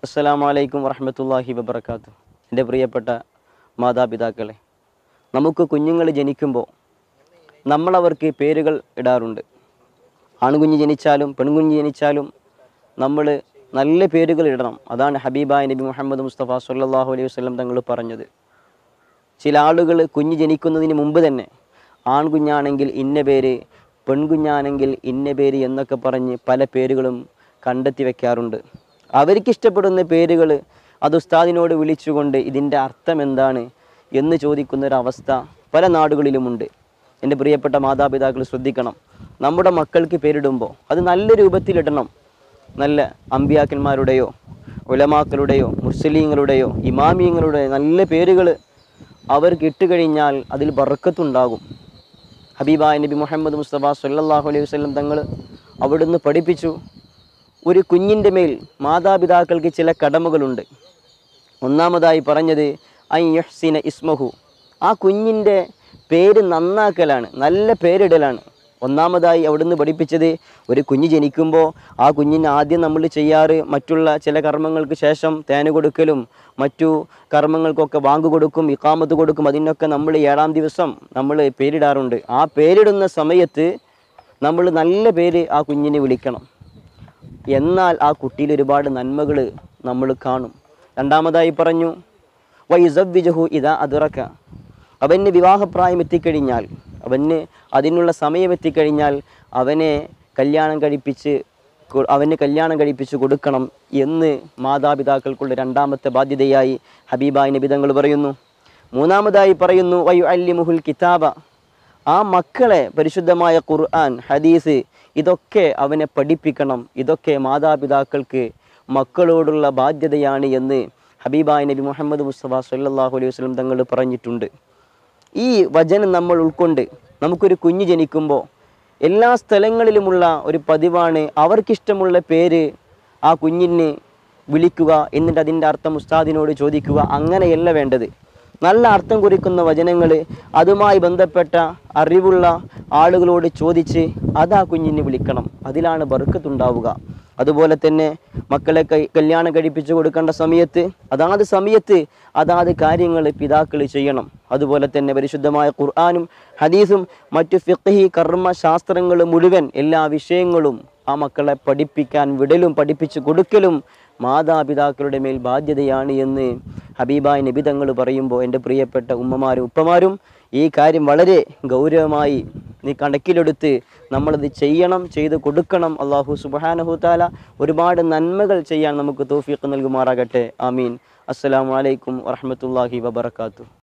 അസ്സലാമു അലൈക്കും വറഹ്മത്തുള്ളാഹി വബർക്കാത്തു എൻ്റെ പ്രിയപ്പെട്ട മാതാപിതാക്കളെ നമുക്ക് കുഞ്ഞുങ്ങൾ ജനിക്കുമ്പോൾ നമ്മളവർക്ക് പേരുകൾ ഇടാറുണ്ട് ആൺകുഞ്ഞ് ജനിച്ചാലും പെൺകുഞ്ഞ് ജനിച്ചാലും നമ്മൾ നല്ല പേരുകൾ ഇടണം അതാണ് ഹബീബായ നബി മുഹമ്മദ് മുസ്തഫ സല്ലല്ലാഹു അലൈഹി വസല്ലം തങ്ങൾ പറഞ്ഞത് ചില ആളുകൾ കുഞ്ഞ് ജനിക്കുന്നതിന് മുമ്പ് തന്നെ ആൺകുഞ്ഞാണെങ്കിൽ ഇന്ന പേര് പെൺകുഞ്ഞാണെങ്കിൽ ഇന്ന പേര് എന്നൊക്കെ പറഞ്ഞ് പല പേരുകളും കണ്ടെത്തി വെക്കാറുണ്ട് അവർക്കിഷ്ടപ്പെടുന്ന പേരുകൾ അത് ഉസ്താദിനോട് വിളിച്ചുകൊണ്ട് ഇതിൻ്റെ അർത്ഥം എന്താണ് എന്ന് ചോദിക്കുന്ന ഒരു അവസ്ഥ പല നാടുകളിലുമുണ്ട് എൻ്റെ പ്രിയപ്പെട്ട മാതാപിതാക്കൾ ശ്രദ്ധിക്കണം നമ്മുടെ മക്കൾക്ക് പേരിടുമ്പോൾ അത് നല്ല രൂപത്തിലിടണം നല്ല അമ്പിയാക്കന്മാരുടെയോ ഉലമാക്കളുടെയോ മുസ്ലിങ്ങളുടെയോ ഇമാമിയങ്ങളുടെയോ നല്ല പേരുകൾ അവർക്ക് ഇട്ടുകഴിഞ്ഞാൽ അതിൽ ബർക്കത്തുണ്ടാകും ഹബീബായ നബി മുഹമ്മദ് മുസ്തഫ സല്ലല്ലാഹു അലൈഹി വസല്ലം തങ്ങൾ അവിടുന്ന് പഠിപ്പിച്ചു ഒരു കുഞ്ഞിൻ്റെ മേൽ മാതാപിതാക്കൾക്ക് ചില കടമകളുണ്ട് ഒന്നാമതായി പറഞ്ഞത് ഐ യഹ്സിന ഇസ്മഹു ആ കുഞ്ഞിൻ്റെ പേര് നന്നാക്കലാണ് നല്ല പേരിടലാണ് ഒന്നാമതായി അവിടുന്ന് പഠിപ്പിച്ചത് ഒരു കുഞ്ഞ് ജനിക്കുമ്പോൾ ആ കുഞ്ഞിന് ആദ്യം നമ്മൾ ചെയ്യാറ് മറ്റുള്ള ചില കർമ്മങ്ങൾക്ക് ശേഷം തേന് കൊടുക്കലും മറ്റു കർമ്മങ്ങൾക്കൊക്കെ വാങ്ക് കൊടുക്കും ഇക്കാമത്ത് കൊടുക്കും അതിനൊക്കെ നമ്മൾ ഏഴാം ദിവസം നമ്മൾ പേരിടാറുണ്ട് ആ പേരിടുന്ന സമയത്ത് നമ്മൾ നല്ല പേര് ആ കുഞ്ഞിനെ വിളിക്കണം എന്നാൽ ആ കുട്ടിയിൽ ഒരുപാട് നന്മകൾ നമ്മൾ കാണും രണ്ടാമതായി പറഞ്ഞു വൈസവ്വിജഹു ഇതാ അതിറക്ക അവന് വിവാഹപ്രായം എത്തിക്കഴിഞ്ഞാൽ അവന് അതിനുള്ള സമയം എത്തിക്കഴിഞ്ഞാൽ അവനെ കല്യാണം കഴിപ്പിച്ച് കൊ- അവന് കല്യാണം കഴിപ്പിച്ച് കൊടുക്കണം എന്ന് മാതാപിതാക്കൾക്കുള്ള രണ്ടാമത്തെ ബാധ്യതയായി ഹബീബായ് നബിതങ്ങൾ പറയുന്നു മൂന്നാമതായി പറയുന്നു വയു അല്ലിമുഹുൽ കിതാബ ആ മക്കളെ പരിശുദ്ധമായ ഖുർആൻ ഹദീസ് ഇതൊക്കെ അവനെ പഠിപ്പിക്കണം ഇതൊക്കെ മാതാപിതാക്കൾക്ക് മക്കളോടുള്ള ബാധ്യതയാണ് എന്ന് ഹബീബായ് നബി മുഹമ്മദ് മുസ്തഫ സല്ലല്ലാഹു അലൈഹി വസല്ലം തങ്ങൾ പറഞ്ഞിട്ടുണ്ട് ഈ വചനം നമ്മൾ ഉൾക്കൊണ്ട് നമുക്കൊരു കുഞ്ഞ് ജനിക്കുമ്പോൾ എല്ലാ സ്ഥലങ്ങളിലുമുള്ള ഒരു പതിവാണ് അവർക്കിഷ്ടമുള്ള പേര് ആ കുഞ്ഞിന് വിളിക്കുക എന്നിട്ട് അതിൻ്റെ അർത്ഥം ഉസ്താദിനോട് ചോദിക്കുക അങ്ങനെയല്ല വേണ്ടത് നല്ല അർത്ഥം കുറിക്കുന്ന വചനങ്ങൾ അതുമായി ബന്ധപ്പെട്ട അറിവുള്ള ആളുകളോട് ചോദിച്ച് അത് ആ കുഞ്ഞിനെ വിളിക്കണം അതിലാണ് ബർക്കത്തുണ്ടാവുക അതുപോലെ തന്നെ മക്കളെ കൈ കല്യാണം കഴിപ്പിച്ചു കൊടുക്കേണ്ട സമയത്ത് അതാത് സമയത്ത് അതാത് കാര്യങ്ങൾ പിതാക്കൾ ചെയ്യണം അതുപോലെ തന്നെ പരിശുദ്ധമായ ഖുർആാനും ഹദീസും മറ്റു ഫിഖ്ഹി കർമ്മ ശാസ്ത്രങ്ങൾ മുഴുവൻ എല്ലാ വിഷയങ്ങളും ആ മക്കളെ പഠിപ്പിക്കാൻ വിടലും പഠിപ്പിച്ചു കൊടുക്കലും മാതാപിതാക്കളുടെ മേൽ ബാധ്യതയാണ് എന്ന് ഹബീബായ് നബിതങ്ങൾ പറയുമ്പോൾ എൻ്റെ പ്രിയപ്പെട്ട ഉമ്മമാരും ഉപ്പമാരും ഈ കാര്യം വളരെ ഗൗരവമായി നീ കണക്കിലെടുത്ത് നമ്മളത് ചെയ്യണം ചെയ്ത് കൊടുക്കണം അള്ളാഹു സുബാനഹു താല ഒരുപാട് നന്മകൾ ചെയ്യാൻ നമുക്ക് തോഫീക്ക് നൽകുമാറാകട്ടെ ആമീൻ അസ്സലാമു അലൈക്കും വറഹമത്തല്ലാഹി വബർക്കാത്തു